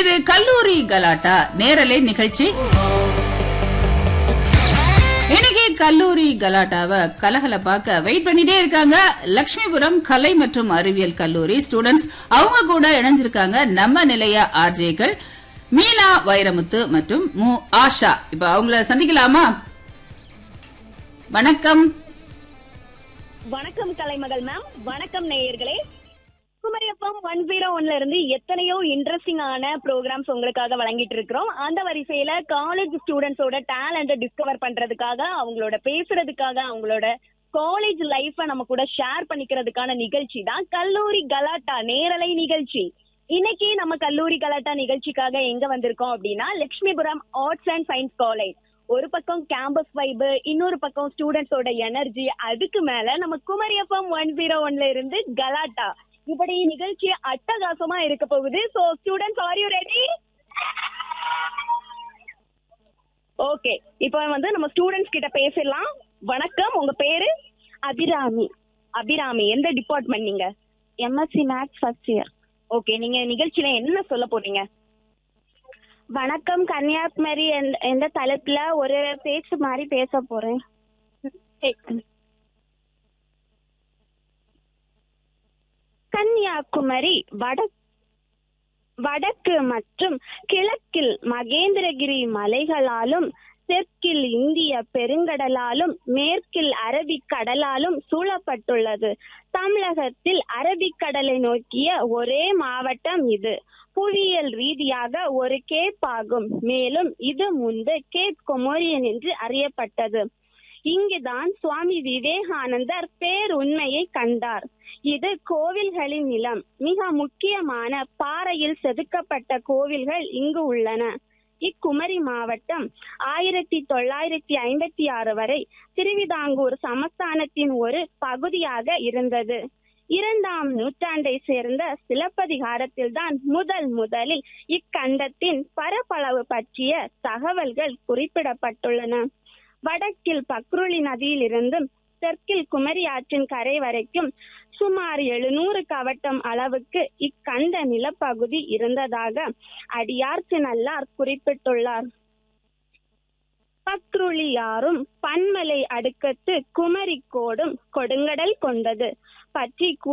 இது கல்லூரி கலாட்டா நேரலை நிகழ்ச்சி இன்னைக்கு கல்லூரி கலாட்டாவை கலகலப்பாக்க வெயிட் பண்ணிட்டே இருக்காங்க லட்சுமிபுரம் கலை மற்றும் அறிவியல் கல்லூரி ஸ்டூடெண்ட்ஸ் அவங்க கூட இணைஞ்சிருக்காங்க நம்ம நிலைய ஆர்ஜேக்கள் மீனா வைரமுத்து மற்றும் மு ஆஷா இப்ப அவங்கள சந்திக்கலாமா வணக்கம் வணக்கம் கலைமகள் மேம் வணக்கம் நேயர்களே குமரியப்பம் ஒன் ஜீரோ ஒன்ல இருந்து எத்தனையோ இன்ட்ரெஸ்டிங்கான ப்ரோக்ராம்ஸ் உங்களுக்காக வழங்கிட்டு இருக்கிறோம் அந்த வரிசையில காலேஜ் ஸ்டூடெண்ட்ஸோட டேலண்ட டிஸ்கவர் பண்றதுக்காக அவங்களோட பேசுறதுக்காக அவங்களோட காலேஜ் லைஃப நம்ம கூட ஷேர் பண்ணிக்கிறதுக்கான நிகழ்ச்சி தான் கல்லூரி கலாட்டா நேரலை நிகழ்ச்சி இன்னைக்கு நம்ம கல்லூரி கலாட்டா நிகழ்ச்சிக்காக எங்க வந்திருக்கோம் அப்படின்னா Lakshmipuram arts and science college ஒரு பக்கம் கேம்பஸ் வைபு இன்னொரு பக்கம் ஸ்டூடெண்ட்ஸோட எனர்ஜி அதுக்கு மேல நம்ம குமரி எஃப்எம் ஒன் ஜீரோ ஒன்ல இருந்து கலாட்டா இப்படி நிகழ்ச்சி அட்டகாசமா இருக்க போகுது so students are you ready okay இப்போ வந்து நம்ம ஸ்டூடெண்ட்ஸ் கிட்ட பேசிடலாம் வணக்கம் உங்க பேரு அபிராமி அபிராமி எந்த டிபார்ட்மெண்ட் நீங்க MSc maths first year okay நீங்க நிகழ்ச்சியில என்ன சொல்ல போறீங்க வணக்கம் கன்னியாகுமரி எந்த- எந்த தலைப்புல ஒரு பேச்சு மாதிரி பேச போறேன் கன்னியாகுமரி வட வடக்கு மற்றும் கிழக்கில் மகேந்திரகிரி மலைகளாலும் தெற்கில் இந்திய பெருங்கடலாலும் மேற்கில் அரபிக் கடலாலும் சூழப்பட்டுள்ளது தமிழகத்தில் அரபிக்கடலை நோக்கிய ஒரே மாவட்டம் இது புவியியல் ரீதியாக ஒரு கேப் ஆகும் மேலும் இது முன்பு கேப் கொமோரியன் என்று அறியப்பட்டது இங்குதான் சுவாமி விவேகானந்தர் பேருண்மையை கண்டார் இது கோவில்களின் நிலம் மிக முக்கியமான பாறையில் செதுக்கப்பட்ட கோவில்கள் இங்கு உள்ளன இக்குமரி மாவட்டம் ஆயிரத்தி தொள்ளாயிரத்தி ஐம்பத்தி ஆறு வரை திருவிதாங்கூர் சமஸ்தானத்தின் ஒரு பகுதியாக இருந்தது இரண்டாம் நூற்றாண்டை சேர்ந்த சிலப்பதிகாரத்தில்தான் முதல் முதலில் இக்கண்டத்தின் பரப்பளவு பற்றிய தகவல்கள் குறிப்பிடப்பட்டுள்ளன வடக்கில் பக்ருளி நதியிலிருந்தும் தெற்கில் குமரி ஆற்றின் கரை வரைக்கும் சுமார் எழுநூறு கவட்டம் அளவுக்கு இக்கண்ட நிலப்பகுதி இருந்ததாக அடியார்க்கு நல்லார் குறிப்பிட்டுள்ளார் பக்ருளியாரும் பன்மலை அடுக்கத்து குமரி கோடும் கொடுங்கடல் கொண்டது பற்றி